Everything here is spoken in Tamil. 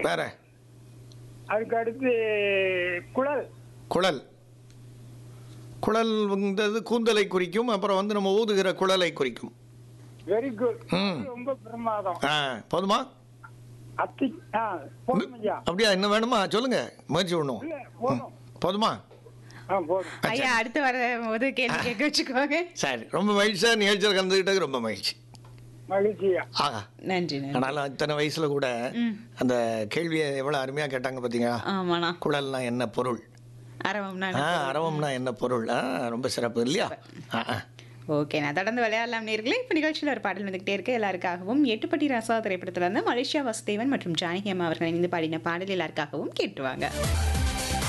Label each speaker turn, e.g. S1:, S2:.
S1: வேற
S2: அதுக்கு அடுத்து குழல்
S1: குழல் குழல்ங்கிறது கூந்தலை குறிக்கும் அப்புறம் வந்து நம்ம ஊதுகிற குழலை குறிக்கும்
S2: வெரி குட்
S1: ம்.
S2: ரொம்ப பிரமாதம்
S1: ஆ போதுமா
S2: அத்தி ஆ போதும் ஐயா
S1: அப்படியா இன்னும் வேணுமா சொல்லுங்க முயற்சி பண்ணுவோம்
S2: இல்ல போதும்
S1: போதுமா
S2: ஆ போதும்
S1: ஆ,
S3: ஐயா அடுத்து வர போது கேள்வி கேட்க வச்சுக்கோங்க
S1: சரி ரொம்ப மகிழ்ச்சியா நிகழ்ச்சியில் கலந்துக்கிட்டது ரொம்ப மகிழ்ச்சி
S2: மகிழ்ச்சியா
S1: ஆஹா
S3: நன்றி நன்றி
S1: ஆனாலும் இத்தனை வயசுல கூட
S3: ம்.
S1: அந்த கேள்வியை எவ்வளவு அருமையா கேட்டாங்க பாத்தீங்களா
S3: ஆமாண்ணா
S1: குழல்னா என்ன பொருள்
S3: அரவம்னா
S1: ஆ அரவம்னா என்ன பொருள் ஆ ரொம்ப சிறப்பு இல்லையா ஆ ஆ
S3: ஓகே நான் தொடர்ந்து விளையாடலாம் நேர்களே இப்போ நிகழ்ச்சியில் ஒரு பாடல் வந்துகிட்டே இருக்கு எல்லாருக்காகவும் எட்டுப்பட்டி ராசா திரைப்படத்துல இருந்து மலேசியா வசுதேவன் மற்றும் ஜானகி அம்மா அவர்கள் இணைந்து பாடின பாடல் எல்லாருக்காகவும் கேட்டுவாங்க